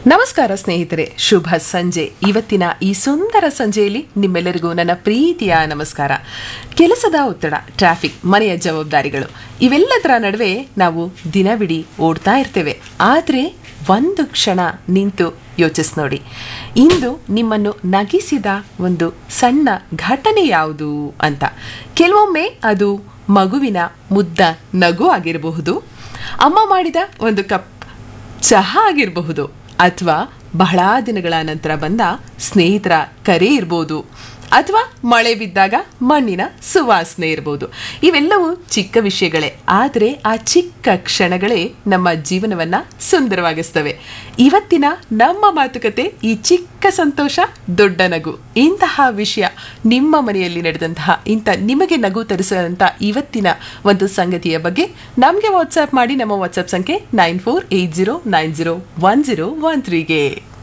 ನಮಸ್ಕಾರ ಸ್ನೇಹಿತರೆ ಶುಭ ಸಂಜೆ ಇವತ್ತಿನ ಈ ಸುಂದರ ಸಂಜೆಯಲ್ಲಿ ನಿಮ್ಮೆಲ್ಲರಿಗೂ ನನ್ನ ಪ್ರೀತಿಯ ನಮಸ್ಕಾರ ಕೆಲಸದ ಒತ್ತಡ ಟ್ರಾಫಿಕ್ ಮನೆಯ ಜವಾಬ್ದಾರಿಗಳು ಇವೆಲ್ಲದರ ನಡುವೆ ನಾವು ದಿನವಿಡೀ ಓಡ್ತಾ ಇರ್ತೇವೆ ಆದರೆ ಒಂದು ಕ್ಷಣ ನಿಂತು ಯೋಚಿಸ್ ನೋಡಿ ಇಂದು ನಿಮ್ಮನ್ನು ನಗಿಸಿದ ಒಂದು ಸಣ್ಣ ಘಟನೆ ಯಾವುದು ಅಂತ ಕೆಲವೊಮ್ಮೆ ಅದು ಮಗುವಿನ ಮುದ್ದ ನಗು ಆಗಿರಬಹುದು ಅಮ್ಮ ಮಾಡಿದ ಒಂದು ಕಪ್ ಚಹಾ ಆಗಿರಬಹುದು ಅಥವಾ ಬಹಳ ದಿನಗಳ ನಂತರ ಬಂದ ಸ್ನೇಹಿತರ ಕರೆ ಇರ್ಬೋದು ಅಥವಾ ಮಳೆ ಬಿದ್ದಾಗ ಮಣ್ಣಿನ ಸುವಾಸನೆ ಇರ್ಬೋದು ಇವೆಲ್ಲವೂ ಚಿಕ್ಕ ವಿಷಯಗಳೇ ಆದರೆ ಆ ಚಿಕ್ಕ ಕ್ಷಣಗಳೇ ನಮ್ಮ ಜೀವನವನ್ನ ಸುಂದರವಾಗಿಸ್ತವೆ ಇವತ್ತಿನ ನಮ್ಮ ಮಾತುಕತೆ ಈ ಚಿಕ್ಕ ಸಂತೋಷ ದೊಡ್ಡ ನಗು ಇಂತಹ ವಿಷಯ ನಿಮ್ಮ ಮನೆಯಲ್ಲಿ ನಡೆದಂತಹ ಇಂಥ ನಿಮಗೆ ನಗು ತರಿಸುವಂಥ ಇವತ್ತಿನ ಒಂದು ಸಂಗತಿಯ ಬಗ್ಗೆ ನಮಗೆ ವಾಟ್ಸ್ಆ್ಯಪ್ ಮಾಡಿ ನಮ್ಮ ವಾಟ್ಸ್ಆ್ಯಪ್ ಸಂಖ್ಯೆ nine four eight zero nine zero one zero one ತ್ರೀಗೆ